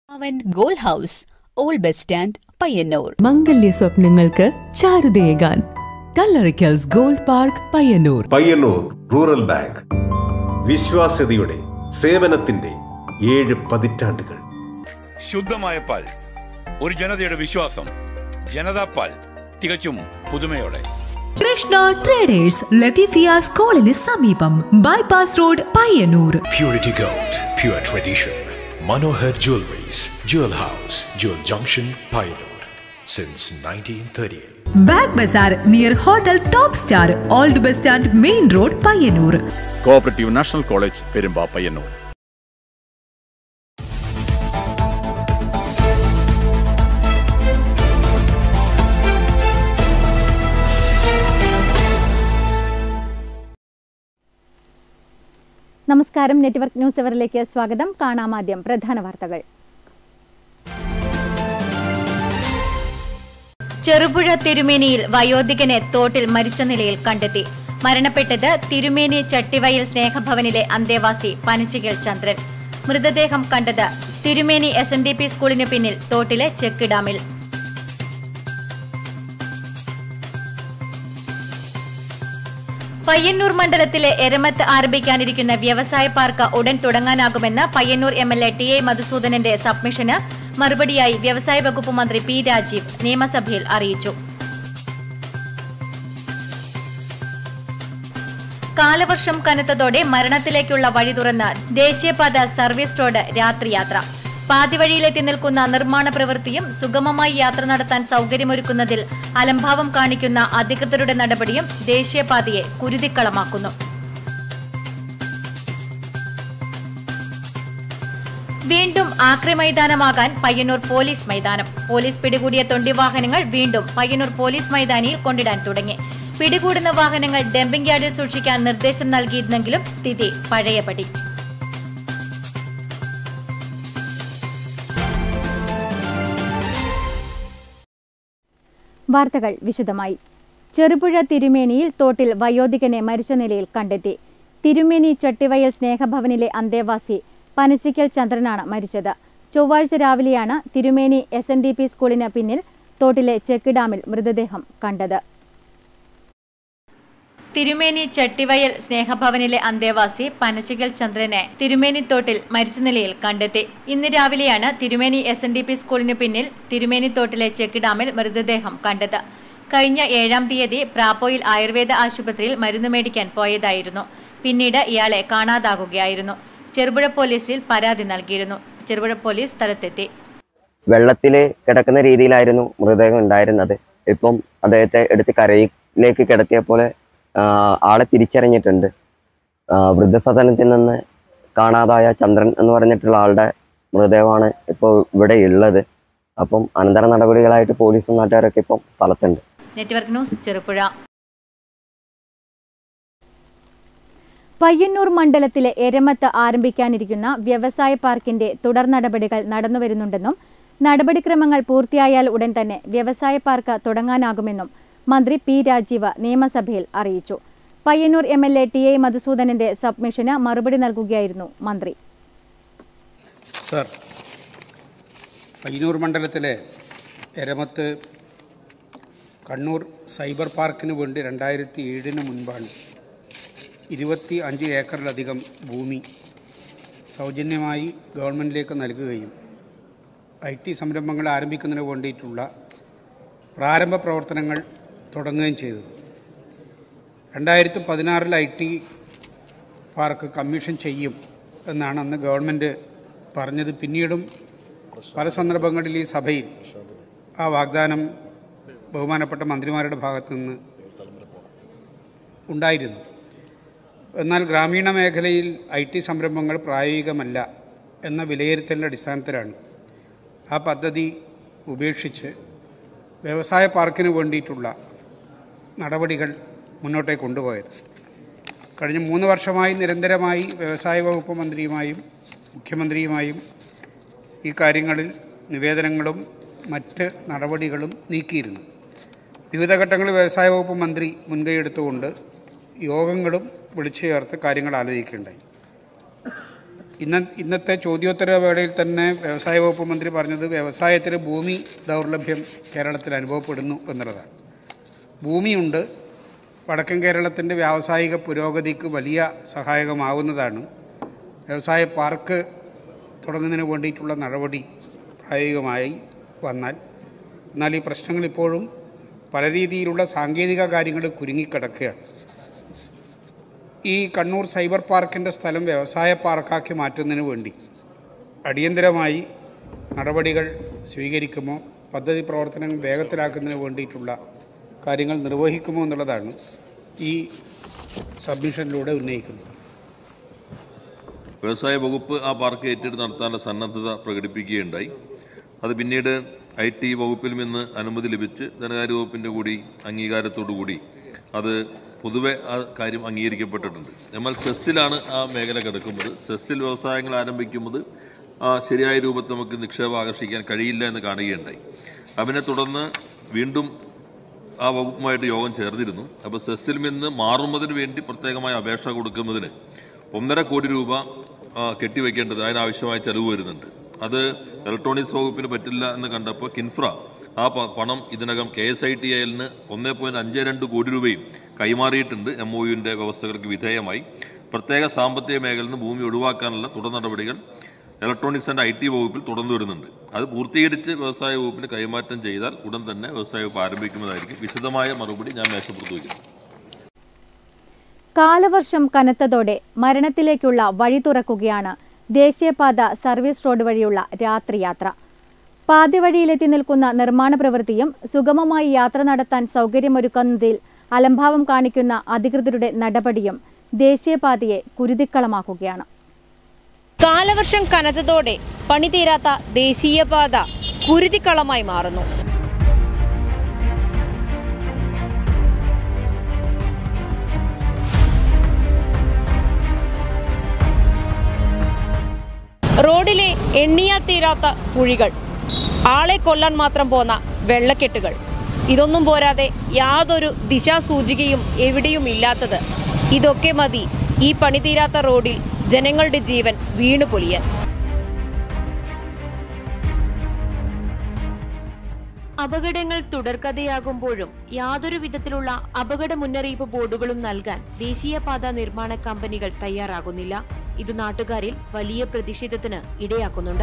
അവൻ gold house old bus stand Payyanur മംഗല്യ സ്വപ്നങ്ങൾക്ക് ചാരുതയേകാൻ Kallarikkals gold park Payyanur Payyanur rural bank വിശ്വാസ്യതയുടെ സേവനത്തിന്റെ ഏഴ് പതിറ്റാണ്ടുകൾ ശുദ്ധമായ പാൽ ഒരു ജനതയുടെ വിശ്വാസം ജനതാ പാൽ തികച്ചും പുതുമയോടെ കൃഷ്ണ ട്രേഡേഴ്സ് ലത്തീഫിയ സ്കൂളിന് സമീപം bypass road Payyanur Purity Gold, pure tradition. Manohar Jewelries, Jewel House, Jewel Junction, Pioneer. Since 1938. Bag Bazaar near hotel top star old bus stand main road Payyanur cooperative national college Perumba Payyanur നമസ്കാരം നെറ്റ്വർക്ക് ന്യൂസ് അവറിലേക്ക് സ്വാഗതം കാണാമാദ്യം പ്രധാന വാർത്തകൾ ചെറുപുഴ തിരുമേനിയിൽ വയോധികനെ തോട്ടിൽ മരിച്ച നിലയിൽ കണ്ടെത്തി മരണപ്പെട്ടത് തിരുമേനി ചട്ടിവയൽ സ്നേഹഭവനിലെ അന്തേവാസി പനച്ചികൽ ചന്ദ്രൻ മൃതദേഹം കണ്ടത് തിരുമേനി എസ് എൻ ഡി പി സ്കൂളിന് പിന്നിൽ തോട്ടിലെ ചെക്ക് ഡാമിൽ പയ്യന്നൂർ മണ്ഡലത്തിലെ എരമത്ത് ആരംഭിക്കാനിരിക്കുന്ന വ്യവസായ പാർക്ക് ഉടൻ തുടങ്ങാനാകുമെന്ന് Payyanur M L A T A മധുസൂദനന്റെ സബ്മിഷന് മറുപടിയായി വ്യവസായ വകുപ്പ് മന്ത്രി പി രാജീവ് നിയമസഭയിൽ അറിയിച്ചു കാലവർഷം കനത്തതോടെ മരണത്തിലേക്കുള്ള വഴി തുറന്ന് ദേശീയപാത സർവീസ് റോഡ് രാത്രിയാത്ര പാതിവഴിയിലെത്തി നിൽക്കുന്ന നിർമ്മാണ പ്രവൃത്തിയും സുഗമമായി യാത്ര നടത്താൻ സൗകര്യമൊരുക്കുന്നതിൽ അലംഭാവം കാണിക്കുന്ന അധികൃതരുടെ നടപടിയും ദേശീയപാതയെ കുരുതിക്കളമാക്കുന്നു വീണ്ടും ആക്രി മൈതാനമാകാൻ പയ്യന്നൂർ പോലീസ് മൈതാനം പോലീസ് പിടികൂടിയ തൊണ്ടി വാഹനങ്ങൾ വീണ്ടും പയ്യന്നൂർ പോലീസ് മൈതാനിയിൽ കൊണ്ടിടാൻ തുടങ്ങി പിടികൂടുന്ന വാഹനങ്ങൾ ഡംപിംഗ് യാർഡിൽ സൂക്ഷിക്കാൻ നിർദ്ദേശം നൽകിയിരുന്നെങ്കിലും സ്ഥിതി പഴയപടി വാർത്തകൾ വിശദമായി ചെറുപുഴ തിരുമേനിയിൽ തോട്ടിൽ വയോധികനെ മരിച്ച നിലയിൽ കണ്ടെത്തി തിരുമേനി ചട്ടിവയൽ സ്നേഹഭവനിലെ അന്തേവാസി പനച്ചിക്കൽ ചന്ദ്രനാണ് മരിച്ചത് ചൊവ്വാഴ്ച രാവിലെയാണ് തിരുമേനി എസ് എൻ ഡി പി സ്കൂളിന് പിന്നിൽ തോട്ടിലെ ചെക്ക് ഡാമിൽ മൃതദേഹം കണ്ടത് തിരുമേനി ചട്ടിവയൽ സ്നേഹഭവനിലെ അന്തേവാസി പനശികൽ ചന്ദ്രനെ തിരുമേനി തോട്ടിൽ മരിച്ച നിലയിൽ കണ്ടെത്തി ഇന്ന് രാവിലെയാണ് തിരുമേനി എസ് എൻ ഡി പി സ്കൂളിന് പിന്നിൽ തിരുമേനി തോട്ടിലെ ചെക്ക് ഡാമിൽ മൃതദേഹം കണ്ടത് കഴിഞ്ഞ ഏഴാം തീയതി പ്രാപ്പോയിൽ ആയുർവേദ ആശുപത്രിയിൽ മരുന്ന് മേടിക്കാൻ പോയതായിരുന്നു പിന്നീട് ഇയാളെ കാണാതാകുകയായിരുന്നു ചെറുപുഴ പോലീസിൽ പരാതി നൽകിയിരുന്നു ചെറുപുഴ പോലീസ് സ്ഥലത്തെത്തി വെള്ളത്തിൽ കിടക്കുന്ന രീതിയിലായിരുന്നു മൃതദേഹം ഉണ്ടായിരുന്നത് ഇപ്പം അദ്ദേഹത്തെ എടുത്ത് കരയിലേക്ക് കിടത്തിയപ്പോൾ ആളെ തിരിച്ചറിഞ്ഞിട്ടുണ്ട് ആ, വൃദ്ധസദനത്തിൽ നിന്ന് കാണാതായ ചന്ദ്രൻ എന്ന് പറഞ്ഞിട്ടുള്ള ആളുടെ മൃതദേഹമാണ് ഇപ്പോൾ ഇവിടെ ഉള്ളത് അപ്പം അനന്തര നടപടികളായിട്ട് പോലീസും നാട്ടുകാരൊക്കെ ഇപ്പം സ്ഥലത്തുണ്ട് നെറ്റ്വർക്ക് ന്യൂസ് ചെറുപുഴ പയ്യന്നൂർ മണ്ഡലത്തിലെ എരമത്ത് ആരംഭിക്കാനിരിക്കുന്ന വ്യവസായ പാർക്കിന്റെ തുടർ നടപടികൾ നടന്നുവരുന്നുണ്ടെന്നും നടപടിക്രമങ്ങൾ പൂർത്തിയായാൽ ഉടൻ തന്നെ വ്യവസായ പാർക്ക് തുടങ്ങാനാകുമെന്നും മന്ത്രി പി രാജീവ് നിയമസഭയിൽ അറിയിച്ചു Payyanur M L A T A മധുസൂദനന്റെ സബ്മിഷന് മറുപടി നൽകുകയായിരുന്നു മന്ത്രി സർ പയ്യന്നൂർ മണ്ഡലത്തിലെ എരമത്ത് കണ്ണൂർ സൈബർ പാർക്കിന് വേണ്ടി രണ്ടായിരത്തി ഏഴിന് മുൻപാണ് ഇരുപത്തി അഞ്ച് ഏക്കറിലധികം ഭൂമി സൗജന്യമായി ഗവൺമെൻറ്റിലേക്ക് നൽകുകയും ഐ ടി സംരംഭങ്ങൾ ആരംഭിക്കുന്നതിന് വേണ്ടിയിട്ടുള്ള പ്രാരംഭ പ്രവർത്തനങ്ങൾ തുടങ്ങുകയും ചെയ്തത് രണ്ടായിരത്തി പതിനാറിൽ ഐ ടി പാർക്ക് കമ്മീഷൻ ചെയ്യും എന്നാണ് അന്ന് ഗവൺമെൻറ് പറഞ്ഞത് പിന്നീടും പല സന്ദർഭങ്ങളിൽ ഈ സഭയിൽ ആ വാഗ്ദാനം ബഹുമാനപ്പെട്ട മന്ത്രിമാരുടെ ഭാഗത്തു നിന്ന് ഉണ്ടായിരുന്നു എന്നാൽ ഗ്രാമീണ മേഖലയിൽ ഐ ടി സംരംഭങ്ങൾ പ്രായോഗികമല്ല എന്ന വിലയിരുത്തലിൻ്റെ അടിസ്ഥാനത്തിലാണ് ആ പദ്ധതി ഉപേക്ഷിച്ച് വ്യവസായ പാർക്കിന് വേണ്ടിയിട്ടുള്ള നടപടികൾ മുന്നോട്ടേക്ക് കൊണ്ടുപോയത് കഴിഞ്ഞ മൂന്ന് വർഷമായി നിരന്തരമായി വ്യവസായ വകുപ്പ് മന്ത്രിയുമായും മുഖ്യമന്ത്രിയുമായും ഈ കാര്യങ്ങളിൽ നിവേദനങ്ങളും മറ്റ് നടപടികളും നീക്കിയിരുന്നു വിവിധ ഘട്ടങ്ങളിൽ വ്യവസായ വകുപ്പ് മന്ത്രി മുൻകൈയെടുത്തുകൊണ്ട് യോഗങ്ങളും വിളിച്ചു ചേർത്ത് കാര്യങ്ങൾ ആലോചിക്കുകയുണ്ടായി ഇന്ന ഇന്നത്തെ ചോദ്യോത്തര വേളയിൽ തന്നെ വ്യവസായ വകുപ്പ് മന്ത്രി പറഞ്ഞത് വ്യവസായത്തിന് ഭൂമി ദൗർലഭ്യം കേരളത്തിൽ അനുഭവപ്പെടുന്നു എന്നുള്ളതാണ് ഭൂമിയുണ്ട് വടക്കൻ കേരളത്തിൻ്റെ വ്യാവസായിക പുരോഗതിക്ക് വലിയ സഹായകമാവുന്നതാണ് വ്യവസായ പാർക്ക് തുടങ്ങുന്നതിന് വേണ്ടിയിട്ടുള്ള നടപടി പ്രായോഗികമായി വന്നാൽ എന്നാൽ ഈ പ്രശ്നങ്ങൾ ഇപ്പോഴും പല രീതിയിലുള്ള സാങ്കേതിക കാര്യങ്ങൾ കുരുങ്ങിക്കിടക്കുകയാണ് ഈ കണ്ണൂർ സൈബർ പാർക്കിൻ്റെ സ്ഥലം വ്യവസായ പാർക്കാക്കി മാറ്റുന്നതിന് വേണ്ടി അടിയന്തരമായി നടപടികൾ സ്വീകരിക്കുമോ പദ്ധതി പ്രവർത്തനങ്ങൾ വേഗത്തിലാക്കുന്നതിന് വേണ്ടിയിട്ടുള്ള കാര്യങ്ങൾ നിർവഹിക്കുമോ എന്നുള്ളതാണ് ഈ സബ്മിഷനിലൂടെ ഉന്നയിക്കുന്നത് വ്യവസായ വകുപ്പ് ആ പാർക്ക് ഏറ്റെടുത്ത് നടത്താനുള്ള സന്നദ്ധത പ്രകടിപ്പിക്കുകയുണ്ടായി അത് പിന്നീട് ഐ ടി വകുപ്പിൽ നിന്ന് അനുമതി ലഭിച്ച് ധനകാര്യ വകുപ്പിൻ്റെ കൂടി അംഗീകാരത്തോടു കൂടി അത് പൊതുവെ ആ കാര്യം അംഗീകരിക്കപ്പെട്ടിട്ടുണ്ട് എന്നാൽ സെസ്സിലാണ് ആ മേഖല കിടക്കുന്നത് സെസ്സിൽ വ്യവസായങ്ങൾ ആരംഭിക്കുന്നത് ആ ശരിയായ രൂപത്തിൽ നമുക്ക് നിക്ഷേപം ആകർഷിക്കാൻ കഴിയില്ല എന്ന് കാണുകയുണ്ടായി അതിനെ തുടർന്ന് വീണ്ടും ആ വകുപ്പുമായിട്ട് യോഗം ചേർന്നിരുന്നു അപ്പോൾ സെസ്സിൽ നിന്ന് മാറുന്നതിന് വേണ്ടി പ്രത്യേകമായ അപേക്ഷ കൊടുക്കുന്നതിന് ഒന്നര കോടി രൂപ ആ, കെട്ടിവെക്കേണ്ടത് അതിനാവശ്യമായ ചെലവ് വരുന്നുണ്ട് അത് ഇലക്ട്രോണിക്സ് വകുപ്പിന് പറ്റില്ല എന്ന് കണ്ടപ്പോൾ കിൻഫ്ര ആ പ- പണം ഇതിനകം കെ എസ് ഐ ടി എല്ലിന് ഒന്നേ പോയിന്റ് അഞ്ച് രണ്ട് കോടി രൂപയും കൈമാറിയിട്ടുണ്ട് എം ഒ യുവിൻ്റെ വ്യവസ്ഥകൾക്ക് വിധേയമായി പ്രത്യേക സാമ്പത്തിക മേഖലയിൽ നിന്ന് ഭൂമി ഒഴിവാക്കാനുള്ള തുടർ നടപടികൾ ഇലക്ട്രോണിക്സ് ആൻഡ് ഐ ടി വകുപ്പിൽ തുടർന്നു വരുന്നുണ്ട് അത് പൂർത്തീകരിച്ച് വ്യവസായ വകുപ്പിന് കൈമാറ്റം ചെയ്താൽ ഉടൻ തന്നെ വ്യവസായ വകുപ്പ് ആരംഭിക്കുന്നതായിരിക്കും വിശദമായ മറുപടി ഞാൻ മേശപ്പുറത്ത് വയ്ക്കുന്നു കാലവർഷം കനത്തതോടെ മരണത്തിലേക്കുള്ള വഴി തുറക്കുകയാണ് ദേശീയപാത സർവീസ് റോഡ് വഴിയുള്ള രാത്രിയാത്ര പാതിവഴിയിലെത്തി നിൽക്കുന്ന നിർമ്മാണ പ്രവൃത്തിയും സുഗമമായി യാത്ര നടത്താൻ സൗകര്യമൊരുക്കുന്നതിൽ അലംഭാവം കാണിക്കുന്ന അധികൃതരുടെ നടപടിയും ദേശീയപാതയെ കുരുതിക്കളമാക്കുകയാണ് കാലവർഷം കനത്തതോടെ പണി തീരാത്ത ദേശീയപാത കുരുതിക്കളമായി മാറുന്നു റോഡിലെ എണ്ണിയാൽ തീരാത്ത കുഴികൾ ആളെ കൊല്ലാൻ മാത്രം പോന്ന വെള്ളക്കെട്ടുകൾ ഇതൊന്നും പോരാതെ യാതൊരു ദിശാസൂചികയും എവിടെയും ഇല്ലാത്തത് ഇതൊക്കെ മതി ഈ പണി തീരാത്ത റോഡിൽ ജനങ്ങളുടെ ജീവൻ വീണു പൊലിയാൻ അപകടങ്ങൾ തുടർക്കഥയാകുമ്പോഴും യാതൊരു വിധത്തിലുള്ള അപകട മുന്നറിയിപ്പ് ബോർഡുകളും നൽകാൻ ദേശീയപാത നിർമ്മാണ കമ്പനികൾ തയ്യാറാകുന്നില്ല ഇത് നാട്ടുകാരിൽ വലിയ പ്രതിഷേധത്തിന് ഇടയാക്കുന്നുണ്ട്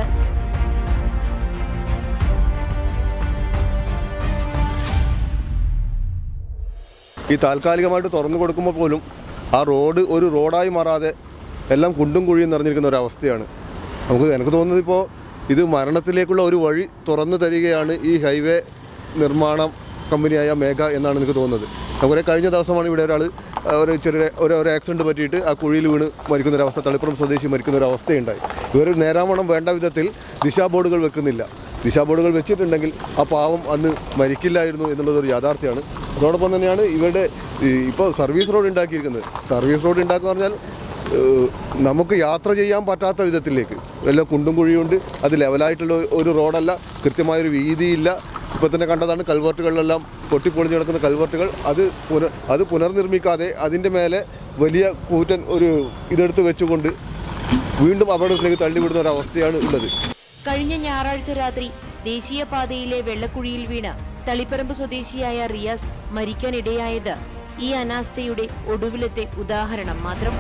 ഈ താൽക്കാലികമായിട്ട് തുറന്നു കൊടുക്കുമ്പോൾ പോലും ആ റോഡ് ഒരു റോഡായി മാറാതെ എല്ലാം കുണ്ടും കുഴിയും നിറഞ്ഞിരിക്കുന്ന ഒരു അവസ്ഥയാണ് നമുക്ക് എനിക്ക് തോന്നുന്നത് ഇപ്പോൾ ഇത് മരണത്തിലേക്കുള്ള ഒരു വഴി തുറന്നു തരികയാണ് ഈ ഹൈവേ നിർമ്മാണ കമ്പനിയായ മേഘ എന്നാണ് എനിക്ക് തോന്നുന്നത് നമുക്കൊരു കഴിഞ്ഞ ദിവസമാണ് ഇവിടെ ഒരാൾ ഒരു ചെറിയ ഒരു ഒരു ആക്സിഡൻറ്റ് പറ്റിയിട്ട് ആ കുഴിയിൽ വീണ് മരിക്കുന്ന ഒരു അവസ്ഥ തളിപ്പുറം സ്വദേശി മരിക്കുന്ന ഒരു അവസ്ഥയുണ്ടായി ഇവർ നേരാമണം വേണ്ട വിധത്തിൽ ദിശാ ബോർഡുകൾ വെക്കുന്നില്ല ദിശാ ബോർഡുകൾ വെച്ചിട്ടുണ്ടെങ്കിൽ ആ പാവം അന്ന് മരിക്കില്ലായിരുന്നു എന്നുള്ളതൊരു യാഥാർത്ഥ്യമാണ് അതോടൊപ്പം തന്നെയാണ് ഇവരുടെ ഈ ഇപ്പോൾ സർവീസ് റോഡ് ഉണ്ടാക്കിയിരിക്കുന്നത് സർവീസ് റോഡ് ഉണ്ടാക്കുക പറഞ്ഞാൽ ഏഹ്, നമുക്ക് യാത്ര ചെയ്യാൻ പറ്റാത്ത വിധത്തിലേക്ക് വല്ല കുണ്ടും കുഴിയുണ്ട് അത് ലെവലായിട്ടുള്ള ഒരു റോഡല്ല കൃത്യമായൊരു വീതിയില്ല ഇപ്പോൾ തന്നെ കണ്ടതാണ് കൽവർട്ടുകളിലെല്ലാം പൊട്ടിപ്പൊളിഞ്ഞ് കിടക്കുന്ന കൽവർട്ടുകൾ അത് പുനർ അത് പുനർനിർമ്മിക്കാതെ അതിൻ്റെ മേലെ വലിയ കൂറ്റൻ ഒരു ഇതെടുത്ത് വെച്ചുകൊണ്ട് വീണ്ടും അപകടത്തിലേക്ക് തള്ളിവിടുന്ന ഒരു അവസ്ഥയാണ് ഉള്ളത് കഴിഞ്ഞ ഞായറാഴ്ച രാത്രി ദേശീയപാതയിലെ വെള്ളക്കുഴിയിൽ വീണ് തളിപ്പറമ്പ് സ്വദേശിയായ റിയാസ് മരിക്കാനിടയായത് ഈ അനാസ്ഥയുടെ ഒടുവിലത്തെ ഉദാഹരണം മാത്രം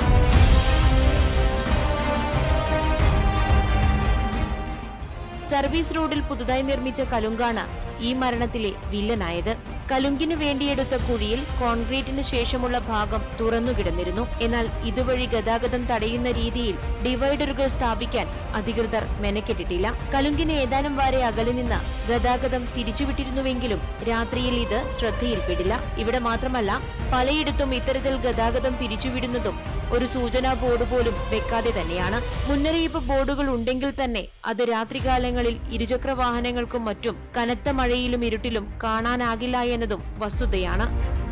സർവീസ് റോഡിൽ പുതുതായി നിർമ്മിച്ച കലുങ്കാണ് ഈ മരണത്തിലെ വില്ലനായത് കലുങ്കിനു വേണ്ടിയെടുത്ത കുഴിയിൽ കോൺക്രീറ്റിന് ശേഷമുള്ള ഭാഗം തുറന്നുകിടന്നിരുന്നു എന്നാൽ ഇതുവഴി ഗതാഗതം തടയുന്ന രീതിയിൽ ഡിവൈഡറുകൾ സ്ഥാപിക്കാൻ അധികൃതർ മെനക്കെട്ടിട്ടില്ല കലുങ്കിന് ഏതാനും വരെ അകലെ നിന്ന് ഗതാഗതം തിരിച്ചുവിട്ടിരുന്നുവെങ്കിലും രാത്രിയിൽ ഇത് ശ്രദ്ധയിൽപ്പെടില്ല ഇവിടെ മാത്രമല്ല പലയിടത്തും ഇത്തരത്തിൽ ഗതാഗതം തിരിച്ചുവിടുന്നതും ഒരു സൂചനാ ബോർഡ് പോലും വെക്കാതെ തന്നെയാണ് മുന്നറിയിപ്പ് ബോർഡുകൾ ഉണ്ടെങ്കിൽ തന്നെ അത് രാത്രികാലങ്ങളിൽ ഇരുചക്ര വാഹനങ്ങൾക്കും മറ്റും കനത്ത മഴയിലും ഇരുട്ടിലും കാണാനാകില്ല എന്നതും വസ്തുതയാണ്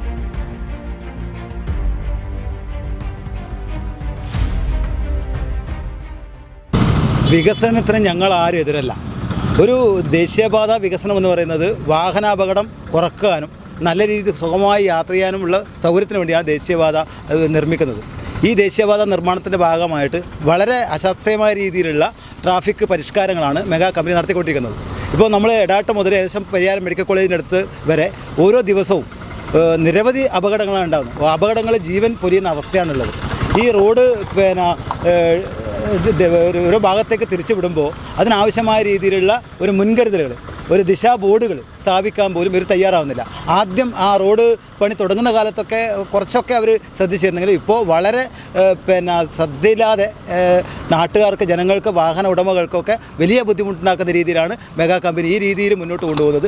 വികസനത്തിന് ഞങ്ങൾ ആരും എതിരല്ല ഒരു ദേശീയപാത വികസനം എന്ന് പറയുന്നത് വാഹനാപകടം കുറക്കാനും നല്ല രീതിയിൽ സുഗമമായി യാത്ര ചെയ്യാനുമുള്ള സൗകര്യത്തിന് വേണ്ടിയാണ് ദേശീയപാത ഏഹ്, നിർമ്മിക്കുന്നത് ഈ ദേശീയപാത നിർമ്മാണത്തിൻ്റെ ഭാഗമായിട്ട് വളരെ അശാസ്ത്രീയമായ രീതിയിലുള്ള ട്രാഫിക് പരിഷ്കാരങ്ങളാണ് മെഗാ കമ്പനി നടത്തിക്കൊണ്ടിരിക്കുന്നത് ഇപ്പോൾ നമ്മൾ എടാട്ട് മുതൽ ഏകദേശം പരിയാരം മെഡിക്കൽ കോളേജിൻ്റെ അടുത്ത് വരെ ഓരോ ദിവസവും ഏഹ്, നിരവധി അപകടങ്ങളാണ് ഉണ്ടാകുന്നത് അപ്പോൾ അപകടങ്ങൾ ജീവൻ പൊലിയുന്ന അവസ്ഥയാണുള്ളത് ഈ റോഡ് പിന്നെ ഏഹ്, ഇത് ഒരു- ഓരോ ഭാഗത്തേക്ക് തിരിച്ചു വിടുമ്പോൾ അതിനാവശ്യമായ രീതിയിലുള്ള ഒരു മുൻകരുതലുകൾ ഒരു ദിശാ ബോർഡുകൾ സ്ഥാപിക്കാൻ പോലും ഇവർ തയ്യാറാവുന്നില്ല ആദ്യം ആ റോഡ് പണി തുടങ്ങുന്ന കാലത്തൊക്കെ കുറച്ചൊക്കെ അവർ ശ്രദ്ധിച്ചിരുന്നെങ്കിലും ഇപ്പോൾ വളരെ ഏഹ്, പിന്നെ ശ്രദ്ധയില്ലാതെ ഏഹ്, നാട്ടുകാർക്ക് ജനങ്ങൾക്ക് വാഹന ഉടമകൾക്കൊക്കെ വലിയ ബുദ്ധിമുട്ടുണ്ടാക്കുന്ന രീതിയിലാണ് മെഗാ കമ്പനി ഈ രീതിയിൽ മുന്നോട്ട് കൊണ്ടുപോകുന്നത്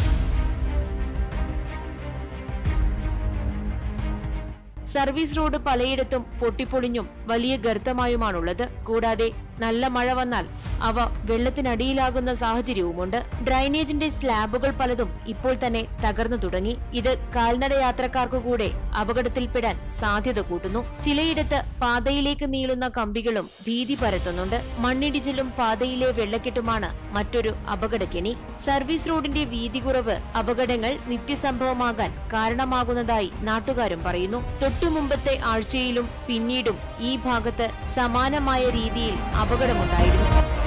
സർവീസ് റോഡ് പലയിടത്തും പൊട്ടിപ്പൊളിഞ്ഞും വലിയ ഗർത്തമായുമാണുള്ളത് കൂടാതെ നല്ല മഴ വന്നാൽ അവ വെള്ളത്തിനടിയിലാകുന്ന സാഹചര്യവുമുണ്ട് ഡ്രൈനേജിന്റെ സ്ലാബുകൾ പലതും ഇപ്പോൾ തന്നെ തകർന്നു തുടങ്ങി ഇത് കാൽനട യാത്രക്കാർക്കു കൂടെ അപകടത്തിൽപ്പെടാൻ സാധ്യത കൂട്ടുന്നു ചിലയിടത്ത് പാതയിലേക്ക് നീളുന്ന കമ്പികളും ഭീതി പരത്തുന്നുണ്ട് മണ്ണിടിച്ചിലും പാതയിലെ വെള്ളക്കെട്ടുമാണ് മറ്റൊരു അപകടക്കെണി സർവീസ് റോഡിന്റെ വീതി കുറവ് അപകടങ്ങൾ നിത്യസംഭവമാകാൻ കാരണമാകുന്നതായി നാട്ടുകാരും പറയുന്നു തൊട്ടുമുമ്പത്തെ ആഴ്ചയിലും പിന്നീടും ഈ ഭാഗത്ത് സമാനമായ രീതിയിൽ അപകടമുണ്ടായിരുന്നു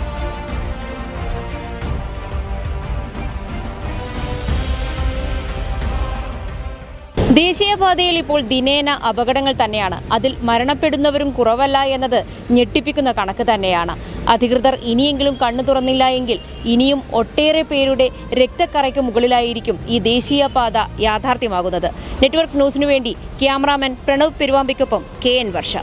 ദേശീയപാതയിൽ ഇപ്പോൾ ദിനേന അപകടങ്ങൾ തന്നെയാണ് അതിൽ മരണപ്പെടുന്നവരും കുറവല്ല എന്നത് ഞെട്ടിപ്പിക്കുന്ന കണക്ക് തന്നെയാണ് അധികൃതർ ഇനിയെങ്കിലും കണ്ണു തുറന്നില്ല എങ്കിൽ ഇനിയും ഒട്ടേറെ പേരുടെ രക്തക്കറയ്ക്ക് മുകളിലായിരിക്കും ഈ ദേശീയപാത യാഥാർത്ഥ്യമാകുന്നത് നെറ്റ്വർക്ക് ന്യൂസിനു വേണ്ടി ക്യാമറാമാൻ പ്രണവ് പെരുവാമ്പിക്കൊപ്പം കെ എൻ വർഷ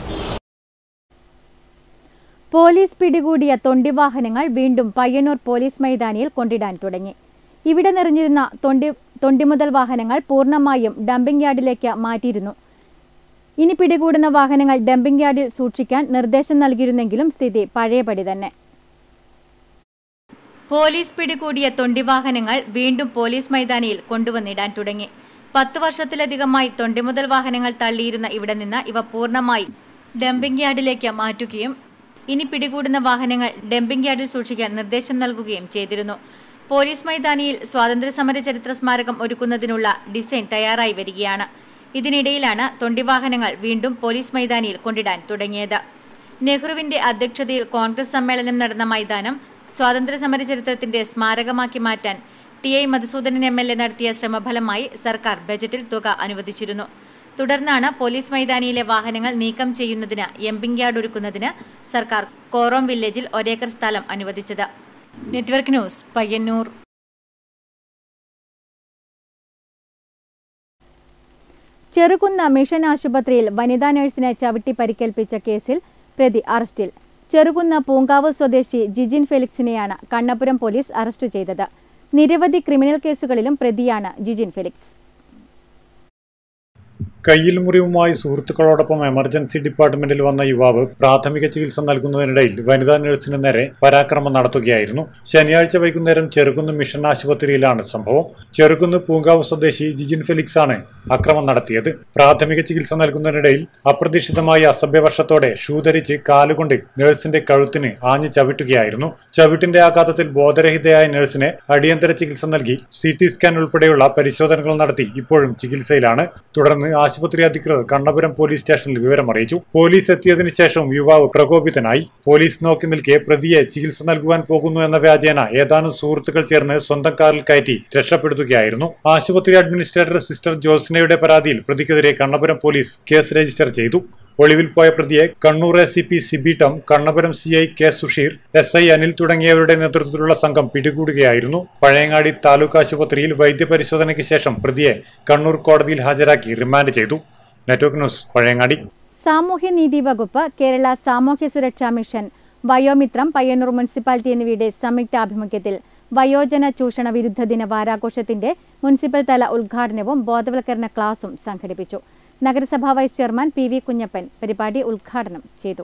പോലീസ് പിടികൂടിയ തൊണ്ടി വാഹനങ്ങൾ വീണ്ടും പയ്യന്നൂർ പോലീസ് മൈതാനിയിൽ കൊണ്ടിടാൻ തുടങ്ങി ഇവിടെ നിറഞ്ഞിരുന്ന തൊണ്ടി തൊണ്ടിമുതൽ വാഹനങ്ങൾ പൂർണ്ണമായും ഡംപിംഗ് യാർഡിലേക്ക് മാറ്റിയിരുന്നു ഇനി പിടികൂടുന്ന വാഹനങ്ങൾ ഡംപിംഗ് യാർഡിൽ സൂക്ഷിക്കാൻ നിർദ്ദേശം നൽകിയിരുന്നെങ്കിലും സ്ഥിതി പഴയപടി തന്നെ പോലീസ് പിടികൂടിയ തൊണ്ടിവാഹനങ്ങൾ വീണ്ടും പോലീസ് മൈതാനിയിൽ കൊണ്ടുവന്നിടാൻ തുടങ്ങി പത്ത് വർഷത്തിലധികമായി തൊണ്ടിമുതൽ വാഹനങ്ങൾ തള്ളിയിരുന്ന ഇവിടെ നിന്ന് ഇവ പൂർണ്ണമായി ഡംപിംഗ് യാർഡിലേക്ക് മാറ്റുകയും ഇനി പിടികൂടുന്ന വാഹനങ്ങൾ ഡംപിംഗ് യാർഡിൽ സൂക്ഷിക്കാൻ നിർദ്ദേശം നൽകുകയും ചെയ്തിരുന്നു പോലീസ് മൈതാനിയിൽ സ്വാതന്ത്ര്യസമര ചരിത്ര സ്മാരകം ഒരുക്കുന്നതിനുള്ള ഡിസൈൻ തയ്യാറായി വരികയാണ് ഇതിനിടയിലാണ് തൊണ്ടിവാഹനങ്ങൾ വീണ്ടും പോലീസ് മൈതാനിയിൽ കൊണ്ടിടാൻ തുടങ്ങിയത് നെഹ്റുവിന്റെ അധ്യക്ഷതയിൽ കോൺഗ്രസ് സമ്മേളനം നടന്ന മൈതാനം സ്വാതന്ത്ര്യസമര ചരിത്രത്തിന്റെ സ്മാരകമാക്കി മാറ്റാൻ T I Madhusoodanan M L A നടത്തിയ ശ്രമഫലമായി സർക്കാർ ബജറ്റിൽ തുക അനുവദിച്ചിരുന്നു തുടർന്നാണ് പോലീസ് മൈതാനിയിലെ വാഹനങ്ങൾ നീക്കം ചെയ്യുന്നതിന് എംപിംഗ് യാർഡ് ഒരുക്കുന്നതിന് സർക്കാർ കോറോം വില്ലേജിൽ ഒരേക്കർ സ്ഥലം അനുവദിച്ചത് network news Payyanur Cherukunnu mission ആശുപത്രിയിൽ വനിതാ നഴ്സിനെ ചവിട്ടി പരിക്കേൽപ്പിച്ച കേസിൽ പ്രതി അറസ്റ്റിൽ ചെറുകുന്ന പൂങ്കാവ് സ്വദേശി ജിജിൻ ഫെലിക്സിനെയാണ് കണ്ണപുരം പോലീസ് അറസ്റ്റ് ചെയ്തത് നിരവധി ക്രിമിനൽ കേസുകളിലും പ്രതിയാണ് ജിജിൻ ഫെലിക്സ് കയ്യിൽ മുറിവുമായി സുഹൃത്തുക്കളോടൊപ്പം എമർജൻസി ഡിപ്പാർട്ട്മെന്റിൽ വന്ന യുവാവ് പ്രാഥമിക ചികിത്സ നൽകുന്നതിനിടയിൽ വനിതാ നഴ്സിന് നേരെ പരാക്രമം നടത്തുകയായിരുന്നു ശനിയാഴ്ച വൈകുന്നേരം ചെറുകുന്ന് മിഷൻ ആശുപത്രിയിലാണ് സംഭവം ചെറുകുന്ന് പൂങ്കാവ് സ്വദേശി ജിജിൻ ഫെലിക്സ് ആണ് അക്രമം നടത്തിയത് പ്രാഥമിക ചികിത്സ നൽകുന്നതിനിടയിൽ അപ്രതീക്ഷിതമായി അസഭ്യവർഷത്തോടെ ഷൂ ധരിച്ച് കാലുകൊണ്ട് നഴ്സിന്റെ കഴുത്തിന് ആഞ്ഞു ചവിട്ടുകയായിരുന്നു ചവിട്ടിന്റെ ആഘാതത്തിൽ ബോധരഹിതയായ നഴ്സിനെ അടിയന്തര ചികിത്സ നൽകി സി ടി സ്കാൻ ഉൾപ്പെടെയുള്ള പരിശോധനകൾ നടത്തി ഇപ്പോഴും ചികിത്സയിലാണ് തുടർന്ന് ആശുപത്രി അധികൃതർ കണ്ണപുരം പോലീസ് സ്റ്റേഷനിൽ വിവരം അറിയിച്ചു പോലീസ് എത്തിയതിനു ശേഷവും യുവാവ് പ്രകോപിതനായി പോലീസ് നോക്കി നിൽക്കെ പ്രതിയെ ചികിത്സ നൽകുവാൻ പോകുന്നു എന്ന വ്യാജേന ഏതാനും സുഹൃത്തുക്കൾ ചേർന്ന് സ്വന്തം കാറിൽ കയറ്റി രക്ഷപ്പെടുത്തുകയായിരുന്നു ആശുപത്രി അഡ്മിനിസ്ട്രേറ്റർ സിസ്റ്റർ ജോത്സ്നയുടെ പരാതിയിൽ പ്രതിക്കെതിരെ കണ്ണപുരം പോലീസ് കേസ് രജിസ്റ്റർ ചെയ്തു ഒളിവിൽ പോയ പ്രതിയെ Kannur S C P Sibi Tom Kannapuram C I K Susheer S I Anil തുടങ്ങിയവരുടെ നേതൃത്വത്തിലുള്ള സംഘം പിടികൂടുകയായിരുന്നു പഴയങ്ങാടി താലൂക്ക് ആശുപത്രിയിൽ വൈദ്യപരിശോധനയ്ക്ക് ശേഷം പ്രതിയെ കണ്ണൂർ കോടതിയിൽ ഹാജരാക്കി റിമാൻഡ് ചെയ്തു നെറ്റ്വർക്ക് ന്യൂസ് പഴയങ്ങാടി സാമൂഹ്യനീതി വകുപ്പ് കേരള സാമൂഹ്യ സുരക്ഷാ മിഷൻ വയോമിത്രം പയ്യന്നൂർ മുനിസിപ്പാലിറ്റി എന്നിവയുടെ സംയുക്താഭിമുഖ്യത്തിൽ വയോജന ചൂഷണ വിരുദ്ധ ദിന വാരാഘോഷത്തിന്റെ മുനിസിപ്പൽ തല ഉദ്ഘാടനവും ബോധവൽക്കരണ ക്ലാസും സംഘടിപ്പിച്ചു നഗരസഭാ vice chairman P V Kunhappan പരിപാടി ഉദ്ഘാടനം ചെയ്തു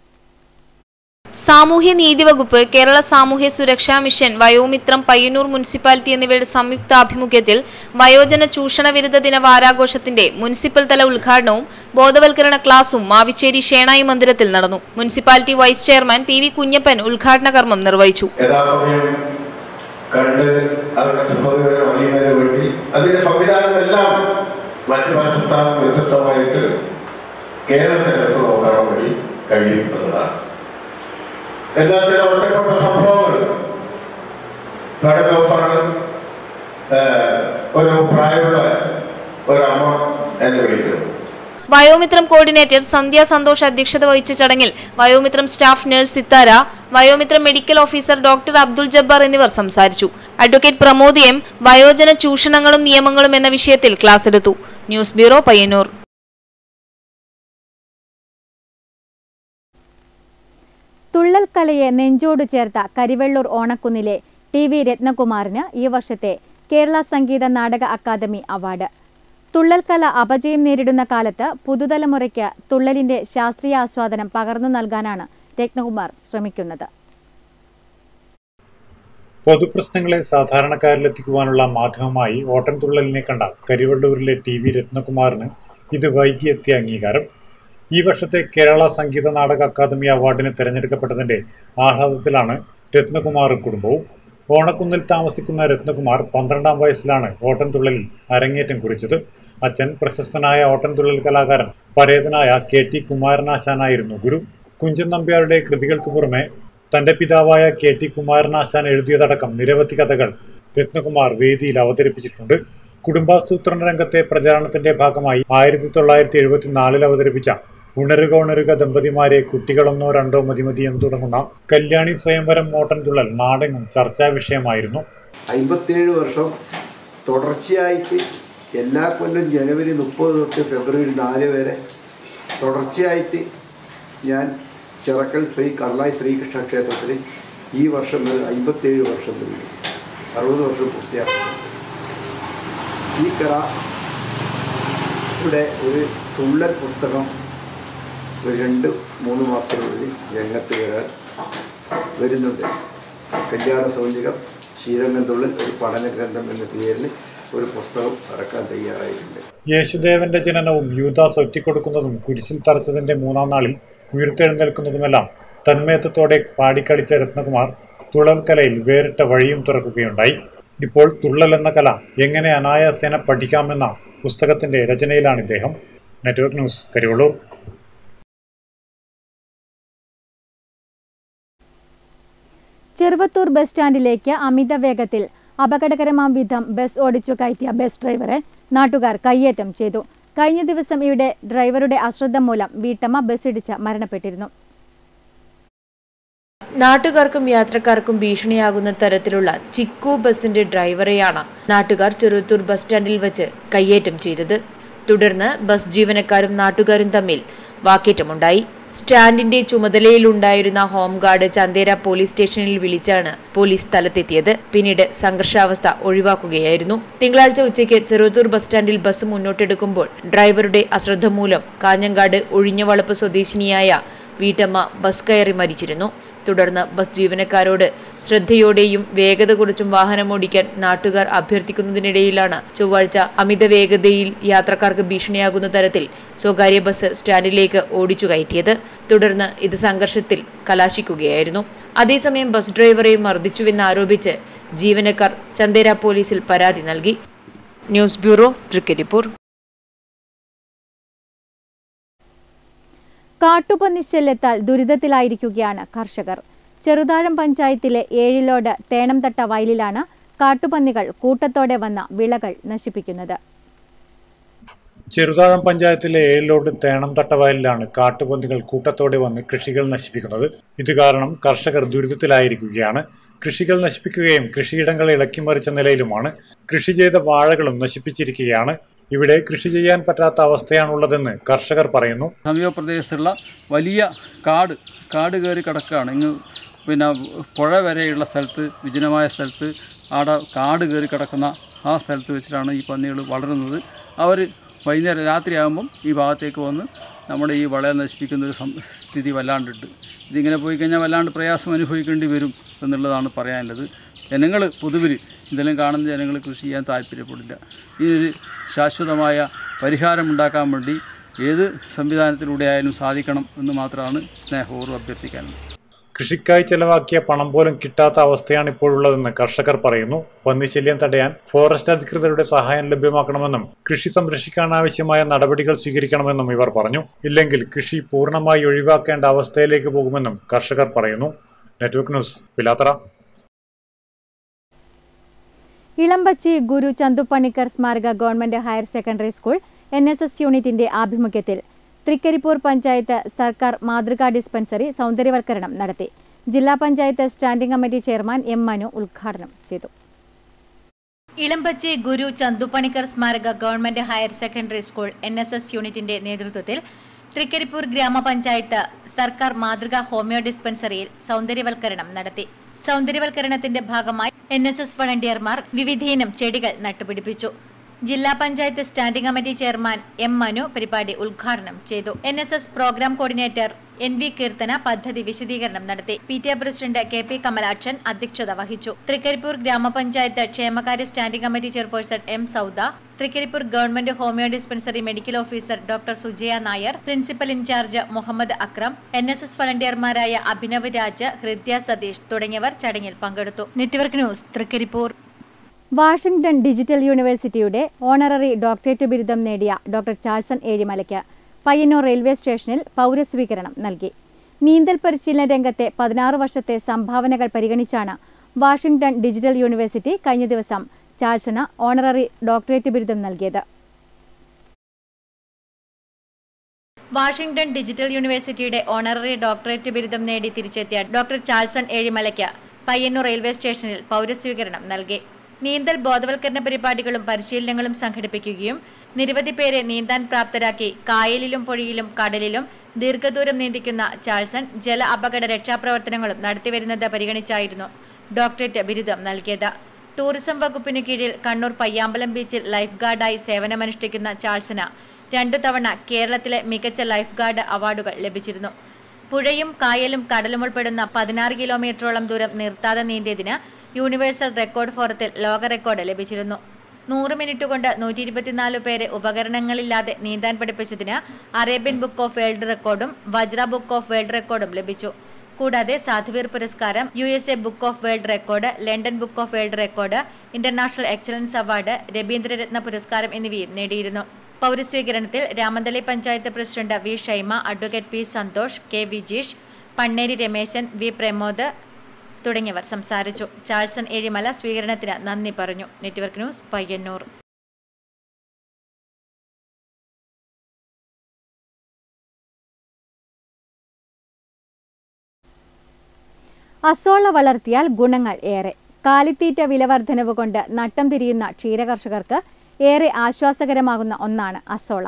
സാമൂഹ്യ നീതി വകുപ്പ് കേരള സാമൂഹ്യ സുരക്ഷാ മിഷൻ വയോമിത്രം പയ്യന്നൂർ മുനിസിപ്പാലിറ്റി എന്നിവയുടെ സംയുക്ത ആഭിമുഖ്യത്തിൽ വയോജന ചൂഷണ വിരുദ്ധ ദിന വാരാഘോഷത്തിന്റെ മുനിസിപ്പൽ തല ഉദ്ഘാടനവും ബോധവൽക്കരണ ക്ലാസും മാവിച്ചേരി ഷേണായി മന്ദിരത്തിൽ നടന്നു municipality vice chairman P V Kunhappan ഉദ്ഘാടന കർമ്മം നിർവഹിച്ചു യഥാസമയം കണ്ട് അവരുടെ സഹോദരരെ വലിയവരെ വേണ്ടി അതിന്റെ സംവിധാനമെല്ലാം മറ്റു ഭാഷത്താൽ വ്യത്യസ്തമായിട്ട് കേരളത്തിനകത്ത് നോക്കാൻ വേണ്ടി കഴിയും എന്നതാണ് എന്നാൽ ചില ഒറ്റപ്പെട്ട സംഭവങ്ങൾ കഴിഞ്ഞ ദിവസമാണ് ഏഹ്, ഒരു പ്രായമുള്ള ഒരമ്മ എന്നെ വിളിക്കുന്നത് വയോമിത്രം കോർഡിനേറ്റർ സന്ധ്യ സന്തോഷ് അധ്യക്ഷത വഹിച്ച ചടങ്ങിൽ Vayomithram staff nurse Sithara Vayomithram medical officer doctor Abdul Jabbar എന്നിവർ സംസാരിച്ചു അഡ്വക്കേറ്റ് പ്രമോദ് എം വയോജന ചൂഷണങ്ങളും നിയമങ്ങളും എന്ന വിഷയത്തിൽ ക്ലാസ് എടുത്തു ന്യൂസ് ബ്യൂറോ പയ്യന്നൂർ തുള്ളൽ കലയെ നെഞ്ചോട് ചേർത്ത കരിവെള്ളൂർ ഓണക്കുന്നിലെ ടി വി രത്നകുമാറിന് ഈ വർഷത്തെ കേരള സംഗീത നാടക അക്കാദമി അവാർഡ് തുള്ളൽ കല അപജയം നേരിടുന്ന കാലത്ത് പുതുതലമുറയ്ക്ക് തുള്ളലിന്റെ ശാസ്ത്രീയ ആസ്വാദനം പകർന്നു നൽകാനാണ് രത്നകുമാർ ശ്രമിക്കുന്നത് പൊതുപ്രശ്നങ്ങളെ സാധാരണക്കാരിലെത്തിക്കുവാനുള്ള മാധ്യമമായി ഓട്ടൻതുള്ളലിനെ കണ്ട കരിവള്ളൂരിലെ ടി വി രത്നകുമാറിന് ഇത് വൈകിയെത്തിയ അംഗീകാരം ഈ വർഷത്തെ കേരള സംഗീത നാടക അക്കാദമി അവാർഡിന് തിരഞ്ഞെടുക്കപ്പെട്ടതിന്റെ ആഹ്ലാദത്തിലാണ് രത്നകുമാറും കുടുംബവും ഓണക്കുന്നിൽ താമസിക്കുന്ന രത്നകുമാർ പന്ത്രണ്ടാം വയസ്സിലാണ് ഓട്ടൻതുള്ളലിൽ അരങ്ങേറ്റം കുറിച്ചത് അച്ഛൻ പ്രശസ്തനായ ഓട്ടൻതുള്ളൽ കലാകാരൻ പരേതനായ കെ ടി കുമാരനാശാനായിരുന്നു ഗുരു കുഞ്ചൻ നമ്പ്യാരുടെ കൃതികൾക്ക് പുറമെ തന്റെ പിതാവായ കെ ടി കുമാരനാശാൻ എഴുതിയതടക്കം നിരവധി കഥകൾ രത്നകുമാർ വേദിയിൽ അവതരിപ്പിച്ചിട്ടുണ്ട് കുടുംബാസൂത്രണ രംഗത്തെ പ്രചാരണത്തിന്റെ ഭാഗമായി ആയിരത്തി തൊള്ളായിരത്തി എഴുപത്തിനാലിൽ അവതരിപ്പിച്ച ഉണരുക ഉണരുക ദമ്പതിമാരെ കുട്ടികളൊന്നോ രണ്ടോ മതി മതി എന്ന് തുടങ്ങുന്ന കല്യാണി സ്വയംവരം ഓട്ടൻതുള്ളൽ നാടെങ്ങും ചർച്ചാ വിഷയമായിരുന്നു അമ്പത്തേഴ് വർഷം തുടർച്ചയായിട്ട് എല്ലാ കൊല്ലം ജനുവരി മുപ്പത് തൊട്ട് ഫെബ്രുവരി നാല് വരെ തുടർച്ചയായിട്ട് ഞാൻ ചിറക്കൽ ശ്രീ കള്ളായി ശ്രീകൃഷ്ണ ക്ഷേത്രത്തിൽ ഈ വർഷം മുതൽ അമ്പത്തേഴ് വർഷം കഴിഞ്ഞു അറുപത് വർഷം പൂർത്തിയാക്കും ഈ കറ ഇവിടെ ഒരു തുള്ളൽ പുസ്തകം ഒരു രണ്ട് മൂന്ന് മാസത്തിനുള്ളിൽ രംഗത്ത് വരാൻ വരുന്നുണ്ട് കല്യാണ സൗന്ദര്യം ശ്രീരംഗം തുള്ളൽ ഒരു പഠന ഗ്രന്ഥം എന്ന പേരിൽ ഒരു പുസ്തകം ഇറക്കാൻ തയ്യാറായിട്ടുണ്ട് യേശുദേവന്റെ ജനനവും യൂദാസ് ഒറ്റിക്കൊടുക്കുന്നതും കുരിശിൽ തറച്ചതിന്റെ മൂന്നാം നാളിൽ ഉയർത്തെഴുന്നേൽക്കുന്നതുമെല്ലാം തന്മയത്വത്തോടെ പാടിക്കളിച്ച രത്നകുമാർ തുള്ളൽ കലയിൽ വേറിട്ട വഴിയും തുറക്കുകയുണ്ടായി ഇപ്പോൾ തുള്ളൽ എന്ന കല എങ്ങനെ അനായാസേന പഠിക്കാമെന്ന പുസ്തകത്തിന്റെ രചനയിലാണ് ഇദ്ദേഹം network news Karivellur Cheruvathur bus സ്റ്റാൻഡിലേക്ക് അമിത വേഗത്തിൽ അപകടകരമാം വിധം ബസ് ഓടിച്ചു കയറ്റിയ ബസ് ഡ്രൈവറെ നാട്ടുകാർ കയ്യേറ്റം ചെയ്തു കഴിഞ്ഞ ദിവസം ഇവിടെ ഡ്രൈവറുടെ അശ്രദ്ധ മൂലം വീട്ടമ്മ ബസ് ഇടിച്ച് മരണപ്പെട്ടിരുന്നു നാട്ടുകാർക്കും യാത്രക്കാർക്കും ഭീഷണിയാകുന്ന തരത്തിലുള്ള ചിക്കു ബസിന്റെ ഡ്രൈവറെയാണ് നാട്ടുകാർ ചെറുത്തൂർ ബസ് സ്റ്റാൻഡിൽ വെച്ച് കയ്യേറ്റം ചെയ്തത് തുടർന്ന് ബസ് ജീവനക്കാരും നാട്ടുകാരും തമ്മിൽ വാക്കേറ്റമുണ്ടായി സ്റ്റാൻഡിന്റെ ചുമതലയിലുണ്ടായിരുന്ന ഹോംഗാർഡ് ചന്തേര പോലീസ് സ്റ്റേഷനിൽ വിളിച്ചാണ് പോലീസ് സ്ഥലത്തെത്തിയത് പിന്നീട് സംഘർഷാവസ്ഥ ഒഴിവാക്കുകയായിരുന്നു തിങ്കളാഴ്ച ഉച്ചയ്ക്ക് ചെറുത്തൂർ ബസ് സ്റ്റാൻഡിൽ ബസ് മുന്നോട്ടെടുക്കുമ്പോൾ ഡ്രൈവറുടെ അശ്രദ്ധ മൂലം കാഞ്ഞങ്ങാട് ഒഴിഞ്ഞവളപ്പ് സ്വദേശിനിയായ വീട്ടമ്മ ബസ് കയറി മരിച്ചിരുന്നു തുടർന്ന് ബസ് ജീവനക്കാരോട് ശ്രദ്ധയോടെയും വേഗത കുറച്ചും വാഹനമോടിക്കാൻ നാട്ടുകാർ അഭ്യർത്ഥിക്കുന്നതിനിടയിലാണ് ചൊവ്വാഴ്ച അമിത വേഗതയിൽ യാത്രക്കാർക്ക് ഭീഷണിയാകുന്ന തരത്തിൽ സ്വകാര്യ ബസ് സ്റ്റാൻഡിലേക്ക് ഓടിച്ചു കയറ്റിയത് തുടർന്ന് ഇത് സംഘർഷത്തിൽ കലാശിക്കുകയായിരുന്നു അതേസമയം ബസ് ഡ്രൈവറെ മർദ്ദിച്ചുവെന്നാരോപിച്ച് ജീവനക്കാർ ചന്ദേര പോലീസിൽ പരാതി നൽകി ന്യൂസ് ബ്യൂറോ തൃക്കരിപ്പൂർ കാട്ടുപന്നി ശല്യത്താൽ ദുരിതത്തിലായിരിക്കുകയാണ് കർഷകർ ചെറുതാഴം പഞ്ചായത്തിലെ ഏഴിലോട് തേണംതട്ട വയലിലാണ് കാട്ടുപന്നികൾ കൂട്ടത്തോടെ വന്ന വിളകൾ നശിപ്പിക്കുന്നത് ചെറുതാഴം പഞ്ചായത്തിലെ ഏലോട് തേണംതട്ട വയലിലാണ് കാട്ടുപന്നികൾ കൂട്ടത്തോടെ വന്ന് കൃഷികൾ നശിപ്പിക്കുന്നത് ഇത് കാരണം കർഷകർ ദുരിതത്തിലായിരിക്കുകയാണ് കൃഷികൾ നശിപ്പിക്കുകയും കൃഷിയിടങ്ങൾ ഇളക്കിമറിച്ച നിലയിലുമാണ് കൃഷി ചെയ്ത വാഴകളും നശിപ്പിച്ചിരിക്കുകയാണ് ഇവിടെ കൃഷി ചെയ്യാൻ പറ്റാത്ത അവസ്ഥയാണുള്ളതെന്ന് കർഷകർ പറയുന്നു സമീപ പ്രദേശത്തുള്ള വലിയ കാട് കാട് കയറി കിടക്കുകയാണ് ഇങ്ങ് പിന്നെ പുഴ വരെയുള്ള സ്ഥലത്ത് വിജനമായ സ്ഥലത്ത് ആടെ കാട് കയറി കിടക്കുന്ന ആ സ്ഥലത്ത് വെച്ചിട്ടാണ് ഈ പന്നികൾ വളരുന്നത് അവർ വൈകുന്നേരം രാത്രിയാകുമ്പം ഈ ഭാഗത്തേക്ക് വന്ന് നമ്മുടെ ഈ വളയെ നശിപ്പിക്കുന്ന ഒരു സം- സ്ഥിതി വല്ലാണ്ടുണ്ട് ഇതിങ്ങനെ പോയി കഴിഞ്ഞാൽ വല്ലാണ്ട് പ്രയാസം അനുഭവിക്കേണ്ടി വരും എന്നുള്ളതാണ് പറയാനുള്ളത് ജനങ്ങൾ പൊതുവിൽ ഇതെല്ലാം കാണുന്ന ജനങ്ങൾ കൃഷി ചെയ്യാൻ താല്പര്യപ്പെടില്ല ഇതിനൊരു ശാശ്വതമായ പരിഹാരം ഉണ്ടാക്കാൻ വേണ്ടി ഏത് സംവിധാനത്തിലൂടെ ആയാലും സാധിക്കണം എന്ന് മാത്രമാണ് സ്നേഹപൂർവ്വം അഭ്യർത്ഥിക്കാനുള്ളത് കൃഷിക്കായി ചെലവാക്കിയ പണം പോലും കിട്ടാത്ത അവസ്ഥയാണ് ഇപ്പോഴുള്ളതെന്ന് കർഷകർ പറയുന്നു പന്നിശല്യം തടയാൻ ഫോറസ്റ്റ് അധികൃതരുടെ സഹായം ലഭ്യമാക്കണമെന്നും കൃഷി സംരക്ഷിക്കാൻ ആവശ്യമായ നടപടികൾ സ്വീകരിക്കണമെന്നും ഇവർ പറഞ്ഞു ഇല്ലെങ്കിൽ കൃഷി പൂർണ്ണമായി ഒഴിവാക്കേണ്ട അവസ്ഥയിലേക്ക് പോകുമെന്നും കർഷകർ പറയുന്നു നെറ്റ്വർക്ക് ന്യൂസ് പിലാത്തറ ഇളമ്പച്ചി ഗുരു ചന്തുപണിക്കർ സ്മാരക government higher secondary school N S S യൂണിറ്റിന്റെ ആഭിമുഖ്യത്തിൽ തൃക്കരിപ്പൂർ പഞ്ചായത്ത് സർക്കാർ മാതൃകാ ഡിസ്പെൻസറി സൗന്ദര്യവൽക്കരണം നടത്തി ജില്ലാ panchayat standing committee chairman M Manu ഉദ്ഘാടനം ചെയ്തു ഇളമ്പച്ചി ഗുരു ചന്തുപണിക്കർ സ്മാരക government higher secondary school N S S യൂണിറ്റിന്റെ നേതൃത്വത്തിൽ തൃക്കരിപ്പൂർ ഗ്രാമപഞ്ചായത്ത് സർക്കാർ മാതൃകാ ഹോമിയോ ഡിസ്പെൻസറിയിൽ സൗന്ദര്യവൽക്കരണം നടത്തി സൗന്ദര്യവൽക്കരണത്തിന്റെ ഭാഗമായി എൻ എസ് എസ് വളണ്ടിയർമാർ വിവിധയിനം ചെടികൾ നട്ടുപിടിപ്പിച്ചു ജില്ലാ panchayat standing committee chairman M Manu പരിപാടി ഉദ്ഘാടനം ചെയ്തു N S S program coordinator N V Keerthana പദ്ധതി വിശദീകരണം നടത്തി P T A president K P Kamalakshan അധ്യക്ഷത വഹിച്ചു തൃക്കരിപ്പൂർ ഗ്രാമപഞ്ചായത്ത് ക്ഷേമകാര്യ standing committee chairperson M Sauda Trikaripur government homeo dispensary medical officer doctor Sujaya Nair principal in charge Muhammad Akram N S S വളണ്ടിയർമാരായ അഭിനവ് രാജ് ഹൃദ്യ സതീഷ് തുടങ്ങിയവർ ചടങ്ങിൽ പങ്കെടുത്തു network news Trikaripur Washington digital യൂണിവേഴ്സിറ്റിയുടെ ഓണററി ഡോക്ടറേറ്റ് ബിരുദം നേടിയ ഡോക്ടർ ചാൾസൺ ഏഴിമലയ്ക്ക് പയ്യന്നൂർ റെയിൽവേ സ്റ്റേഷനിൽ പൗരസ്വീകരണം നൽകി നീന്തൽ പരിശീലന രംഗത്തെ പതിനാറ് വർഷത്തെ സംഭാവനകൾ പരിഗണിച്ചാണ് വാഷിംഗ്ടൺ ഡിജിറ്റൽ യൂണിവേഴ്സിറ്റി കഴിഞ്ഞ ദിവസം ചാൾസന് ഓണററി ഡോക്ടറേറ്റ് ബിരുദം നൽകിയത് വാഷിംഗ്ടൺ ഡിജിറ്റൽ യൂണിവേഴ്സിറ്റിയുടെ ഓണററി ഡോക്ടറേറ്റ് ബിരുദം നേടി തിരിച്ചെത്തിയ ഡോക്ടർ ചാൾസൺ ഏഴിമലയ്ക്ക് പയ്യന്നൂർ റെയിൽവേ സ്റ്റേഷനിൽ പൗരസ്വീകരണം നൽകി നീന്തൽ ബോധവൽക്കരണ പരിപാടികളും പരിശീലനങ്ങളും സംഘടിപ്പിക്കുകയും നിരവധി പേരെ നീന്താൻ പ്രാപ്തരാക്കി കായലിലും പുഴയിലും കടലിലും ദീർഘദൂരം നീന്തിക്കുന്ന ചാൾസൺ ജല അപകട രക്ഷാപ്രവർത്തനങ്ങളും നടത്തിവരുന്നത് പരിഗണിച്ചായിരുന്നു ഡോക്ടറേറ്റ് ബിരുദം നൽകിയത് ടൂറിസം വകുപ്പിനു കീഴിൽ കണ്ണൂർ പയ്യാമ്പലം ബീച്ചിൽ ലൈഫ് ഗാർഡായി സേവനമനുഷ്ഠിക്കുന്ന ചാൾസന് രണ്ടു തവണ കേരളത്തിലെ മികച്ച ലൈഫ് ഗാർഡ് അവാർഡുകൾ ലഭിച്ചിരുന്നു പുഴയും കായലും കടലും ഉൾപ്പെടുന്ന പതിനാറ് കിലോമീറ്ററോളം ദൂരം നിർത്താതെ നീന്തിയതിന് യൂണിവേഴ്സൽ റെക്കോർഡ് ഫോറത്തിൽ ലോക റെക്കോർഡ് ലഭിച്ചിരുന്നു നൂറ് മിനിറ്റ് കൊണ്ട് നൂറ്റി ഇരുപത്തിനാല് പേരെ ഉപകരണങ്ങളില്ലാതെ നീന്താൻ പഠിപ്പിച്ചതിന് അറേബ്യൻ ബുക്ക് ഓഫ് വേൾഡ് റെക്കോർഡും വജ്ര ബുക്ക് ഓഫ് വേൾഡ് റെക്കോർഡും ലഭിച്ചു കൂടാതെ സാധുവീർ പുരസ്കാരം U S A book of world record London book of world record international excellence award Ravindraratna പുരസ്കാരം എന്നിവയും നേടിയിരുന്നു പൗരസ്വീകരണത്തിൽ Ramanthali panchayat president V Shaima advocate P Santhosh K Vijeesh Panneri Rameshan V Pramod തുടങ്ങിയവർ സംസാരിച്ചു ചാൾസൺ ഏഴിമല സ്വീകരണത്തിന് നന്ദി പറഞ്ഞു നെറ്റ്വർക്ക് ന്യൂസ് പയ്യന്നൂർ അസോള വളർത്തിയാൽ ഗുണങ്ങൾ ഏറെ കാലിത്തീറ്റ വിലവർദ്ധനവ് കൊണ്ട് നട്ടം തിരിയുന്ന ക്ഷീരകർഷകർക്ക് ഏറെ ആശ്വാസകരമാകുന്ന ഒന്നാണ് അസോള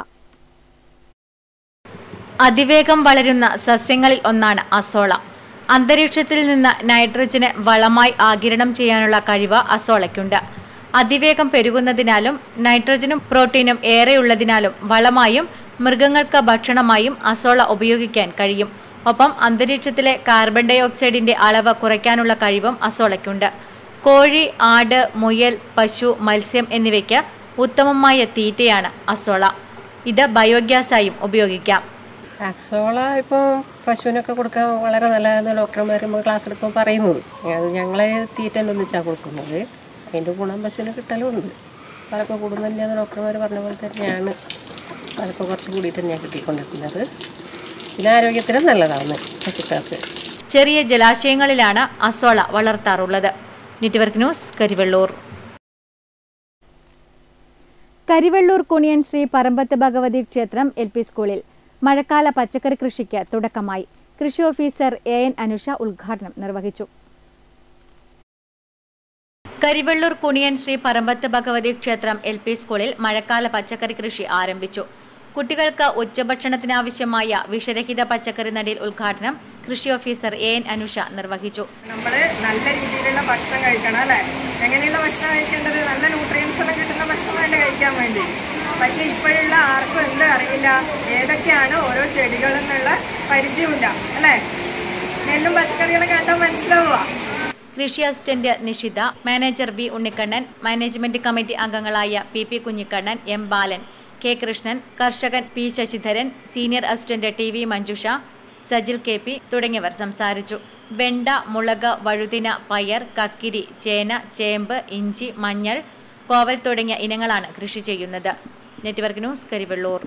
അതിവേഗം വളരുന്ന സസ്യങ്ങളിൽ ഒന്നാണ് അസോള അന്തരീക്ഷത്തിൽ നിന്ന് നൈട്രജന് വളമായി ആകിരണം ചെയ്യാനുള്ള കഴിവ് അസോളയ്ക്കുണ്ട് അതിവേഗം പെരുകുന്നതിനാലും നൈട്രജനും പ്രോട്ടീനും ഏറെയുള്ളതിനാലും വളമായും മൃഗങ്ങൾക്ക് ഭക്ഷണമായും അസോള ഉപയോഗിക്കാൻ കഴിയും ഒപ്പം അന്തരീക്ഷത്തിലെ കാർബൺ ഡൈ ഓക്സൈഡിന്റെ അളവ് കുറയ്ക്കാനുള്ള കഴിവും അസോളയ്ക്കുണ്ട് കോഴി ആട് മുയൽ പശു മത്സ്യം എന്നിവയ്ക്ക് ഉത്തമമായ തീറ്റയാണ് അസോള ഇത് ബയോഗ്യാസായും ഉപയോഗിക്കാം അസോള ഇപ്പോൾ പശുവിനൊക്കെ കൊടുക്കാൻ വളരെ നല്ലതെന്ന് ഡോക്ടർമാർ നമ്മൾ ക്ലാസ് എടുക്കുമ്പോൾ പറയുന്നത് അത് ഞങ്ങളെ തീറ്റൻ്റെ ഒന്നിച്ചാണ് കൊടുക്കുന്നത് അതിൻ്റെ ഗുണം പശുവിന് കിട്ടലുണ്ട് അതൊക്കെ കൂടുന്ന തന്നെയാണ് ഡോക്ടർമാർ പറഞ്ഞ പോലെ തന്നെയാണ് അതൊക്കെ കുറച്ച് കൂടി തന്നെയാണ് കിട്ടിക്കൊണ്ടിരിക്കുന്നത് പിന്നെ ആരോഗ്യത്തിന് നല്ലതാണ് പശുക്കൾക്ക് ചെറിയ ജലാശയങ്ങളിലാണ് അസോള വളർത്താറുള്ളത് നെറ്റ്വർക്ക് ന്യൂസ് കരിവെള്ളൂർ കരിവെള്ളൂർ കുണിയൻ ശ്രീ പറമ്പത്ത് ഭഗവതി ക്ഷേത്രം എൽ പി സ്കൂളിൽ മഴക്കാല പച്ചക്കറി കൃഷിക്ക് തുടക്കമായി കൃഷി ഓഫീസർ എ എൻ അനുഷ ഉദ്ഘാടനം നിർവഹിച്ചു കരിവെള്ളൂർ കുണിയൻ ശ്രീ പറമ്പത്ത് ഭഗവതി ക്ഷേത്രം എൽ പി സ്കൂളിൽ മഴക്കാല പച്ചക്കറി കൃഷി ആരംഭിച്ചു കുട്ടികൾക്ക് ഉച്ചഭക്ഷണത്തിനാവശ്യമായ വിഷരഹിത പച്ചക്കറി നടിയിൽ ഉദ്ഘാടനം കൃഷി ഓഫീസർ എ എൻ അനുഷ നിർവഹിച്ചു നമ്മൾ നല്ല രീതിയിലുള്ള ഭക്ഷണം കഴിക്കണം അല്ലേ എങ്ങനെയുള്ള ഭക്ഷണം കഴിക്കേണ്ടത് നല്ല ന്യൂട്രിയൻസ് എല്ലാം കിട്ടുന്ന ഭക്ഷണമല്ലേ കഴിക്കാൻ വേണ്ടി പക്ഷേ ഇപ്പോഴുള്ള ആർക്കും എന്ത് അറിയില്ല ഏതൊക്കെയാണ് ഓരോ ചെടികളെന്നുള്ള പരിചയമില്ല അല്ലേ നെല്ലും പച്ചക്കറികളും കണ്ടാൽ മനസ്സിലാവുക കൃഷി assistant Nishitha manager V Unnikkannan management committee അംഗങ്ങളായ P P Kunhikkannan M Balan K Krishnan കർഷകൻ P Sasidharan senior assistant T V Manjusha Sajil K P തുടങ്ങിയവർ സംസാരിച്ചു വെണ്ട മുളക് വഴുതിന പയർ കക്കിരി ചേന ചേമ്പ് ഇഞ്ചി മഞ്ഞൾ കോവൽ തുടങ്ങിയ ഇനങ്ങളാണ് കൃഷി ചെയ്യുന്നത് network news Karivellur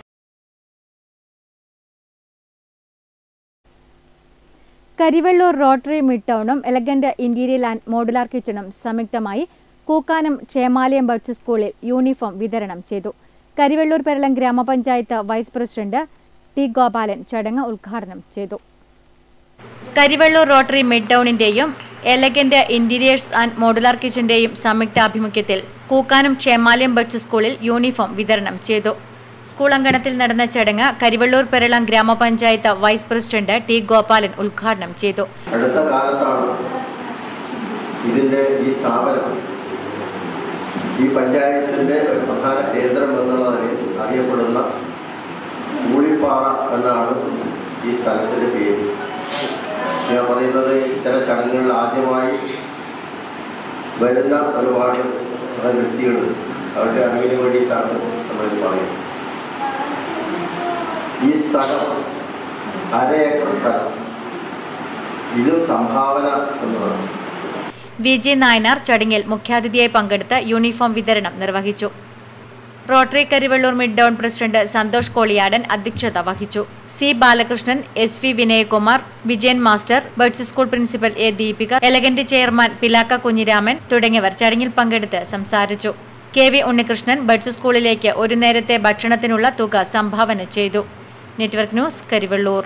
Karivellur rotary mid ടൗണും എലഗന്റ് ഇന്റീരിയൽ ആൻഡ് മോഡുലാർ കിച്ചണും സംയുക്തമായി കൂക്കാനം ക്ഷേമാലയം ബഡ്സ് സ്കൂളിൽ യൂണിഫോം വിതരണം ചെയ്തു കരിവെള്ളൂർ പെരളം ഗ്രാമപഞ്ചായത്ത് വൈസ് പ്രസിഡന്റ് ടി ഗോപാലൻ ചടങ്ങ് ഉദ്ഘാടനം ചെയ്തു കരിവെള്ളൂർ റോട്ടറി മിഡ് ടൗണിന്റെയും എലഗന്റ് ഇന്റീരിയേഴ്സ് ആൻഡ് മോഡുലാർ കിച്ചന്റെയും സംയുക്താഭിമുഖ്യത്തിൽ കൂക്കാനം ക്ഷേമാലയം ബഡ്സ് സ്കൂളിൽ യൂണിഫോം വിതരണം ചെയ്തു സ്കൂൾ അങ്കണത്തിൽ നടന്ന ചടങ്ങ് കരിവെള്ളൂർ പെരളം ഗ്രാമപഞ്ചായത്ത് വൈസ് പ്രസിഡന്റ് ടി ഗോപാലൻ ഉദ്ഘാടനം ചെയ്തു അടുത്ത കാലത്താണ് ഇതിൻ്റെ ഈ സ്ഥാപനം ഈ പഞ്ചായത്തിൻ്റെ ഒരു പ്രധാന കേന്ദ്രം എന്നുള്ള നിലയിൽ അറിയപ്പെടുന്ന ഊഴിപ്പാറ എന്നാണ് ഈ സ്ഥലത്തിൻ്റെ പേര് ഞാൻ പറയുന്നത് ഇത്തരം ചടങ്ങുകളിൽ ആദ്യമായി വരുന്ന ഒരുപാട് വ്യക്തികൾ അവരുടെ അറിവിന് വേണ്ടിയിട്ടാണ് നമ്മളിത് പറയുന്നത് ഈ സ്ഥലം അര ഏക്കർ സ്ഥലം ഇതും സംഭാവന എന്നതാണ് വി ജെ നായനാർ ചടങ്ങിൽ മുഖ്യാതിഥിയായി പങ്കെടുത്ത് യൂണിഫോം വിതരണം നിർവഹിച്ചു rotary Karivellur mid town president Santhosh Koliyadan അധ്യക്ഷത വഹിച്ചു C Balakrishnan S V Vinayakumar Vijayan master buds school principal A Deepika elegant chairman Pilakka Kunhiraman തുടങ്ങിയവർ ചടങ്ങിൽ പങ്കെടുത്ത് സംസാരിച്ചു കെ വി ഉണ്ണികൃഷ്ണൻ ബഡ്സ് സ്കൂളിലേക്ക് ഒരു നേരത്തെ ഭക്ഷണത്തിനുള്ള തുക സംഭാവന ചെയ്തു നെറ്റ്വർക്ക് ന്യൂസ് കരിവെള്ളൂർ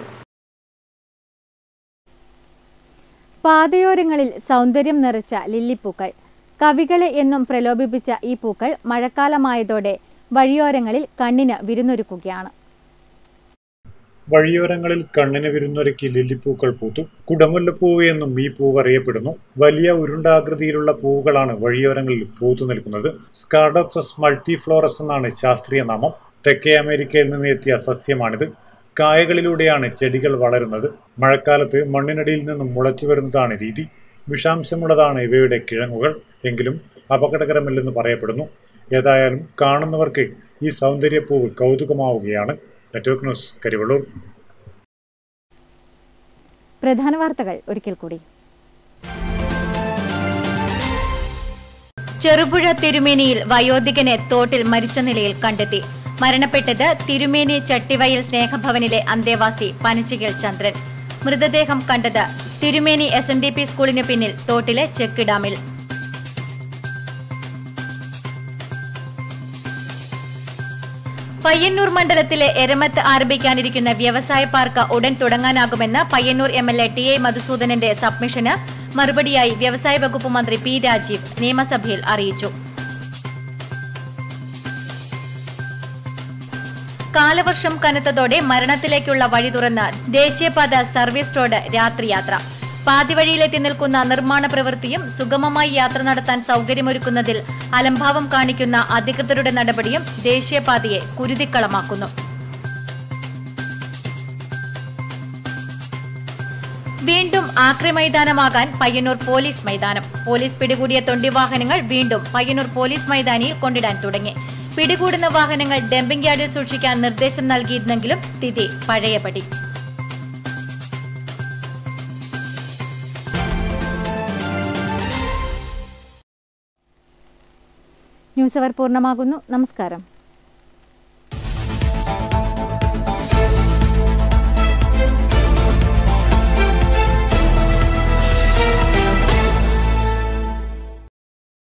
പാതയോരങ്ങളിൽ സൗന്ദര്യം നിറച്ച ലില്ലിപ്പൂക്കൾ കവികളെ എന്നും പ്രലോഭിപ്പിച്ച ഈ പൂക്കൾ മഴക്കാലമായതോടെ വഴിയോരങ്ങളിൽ കണ്ണിന് വിരുന്നൊരുക്കുകയാണ് വഴിയോരങ്ങളിൽ കണ്ണിന് വിരുന്നൊരുക്കി ലില്ലിപ്പൂക്കൾ പൂത്തു കുടമുല്ലപ്പൂവ് എന്നും ഈ പൂവ് അറിയപ്പെടുന്നു വലിയ ഉരുണ്ടാകൃതിയിലുള്ള പൂവുകളാണ് വഴിയോരങ്ങളിൽ പൂത്തു നിൽക്കുന്നത് സ്കാർഡോക്സസ് മൾട്ടിഫ്ലോറസ് എന്നാണ് ശാസ്ത്രീയ നാമം തെക്കേ അമേരിക്കയിൽ നിന്ന് എത്തിയ സസ്യമാണിത് കായകളിലൂടെയാണ് ചെടികൾ വളരുന്നത് മഴക്കാലത്ത് മണ്ണിനടിയിൽ നിന്നും മുളച്ചു വരുന്നതാണ് രീതി വിഷാംശമുള്ളതാണ് ഇവയുടെ കിഴങ്ങുകൾ എങ്കിലും അപകടകരമല്ലെന്ന് പറയപ്പെടുന്നു ഏതായാലും കാണുന്നവർക്ക് ഈ സൗന്ദര്യപ്പൂവ് കൗതുകമാവുകയാണ് നെറ്റ്വർക്ക് ന്യൂസ് കരിവള്ളൂർ പ്രധാന വാർത്തകൾ ഒരിക്കൽ കൂടി ചെറുപുഴ തിരുമേനിയിൽ വയോധികനെ തോട്ടിൽ മരിച്ച നിലയിൽ കണ്ടെത്തി മരണപ്പെട്ടത് തിരുമേനി ചട്ടിവയൽ സ്നേഹഭവനിലെ അന്തേവാസി പനച്ചികൽ ചന്ദ്രൻ മൃതദേഹം കണ്ടത് തിരുമേനി എസ് എൻ ഡി പി സ്കൂളിന് പിന്നിൽ തോട്ടിലെ ചെക്ക് ഡാമിൽ പയ്യന്നൂർ മണ്ഡലത്തിലെ എരമത്ത് ആരംഭിക്കാനിരിക്കുന്ന വ്യവസായ പാർക്ക് ഉടൻ തുടങ്ങാനാകുമെന്ന് Payyanur M L A T A മധുസൂദനന്റെ സബ്മിഷന് മറുപടിയായി വ്യവസായ വകുപ്പ് മന്ത്രി പി രാജീവ് നിയമസഭയിൽ അറിയിച്ചു കാലവർഷം കനത്തതോടെ മരണത്തിലേക്കുള്ള വഴി തുറന്ന് ദേശീയപാത സർവീസ് റോഡ് രാത്രിയാത്ര പാതിവഴിയിലെത്തി നിൽക്കുന്ന നിർമ്മാണ പ്രവൃത്തിയും സുഗമമായി യാത്ര നടത്താൻ സൗകര്യമൊരുക്കുന്നതിൽ അലംഭാവം കാണിക്കുന്ന അധികൃതരുടെ നടപടിയും ദേശീയപാതയെ കുരുതിക്കളമാക്കുന്നു വീണ്ടും ആക്രമൈതാനമാകാൻ പയ്യന്നൂർ പോലീസ് മൈതാനം പോലീസ് പിടികൂടിയ തൊണ്ടി വാഹനങ്ങൾ വീണ്ടും പയ്യന്നൂർ പോലീസ് മൈതാനിയിൽ കൊണ്ടിടാൻ തുടങ്ങി പിടികൂടുന്ന വാഹനങ്ങൾ ഡംപിംഗ് യാർഡിൽ സൂക്ഷിക്കാൻ നിർദ്ദേശം നൽകിയിരുന്നെങ്കിലും സ്ഥിതി പഴയപടി ന്യൂസ് അവർ പൂർണ്ണമാകുന്നു നമസ്കാരം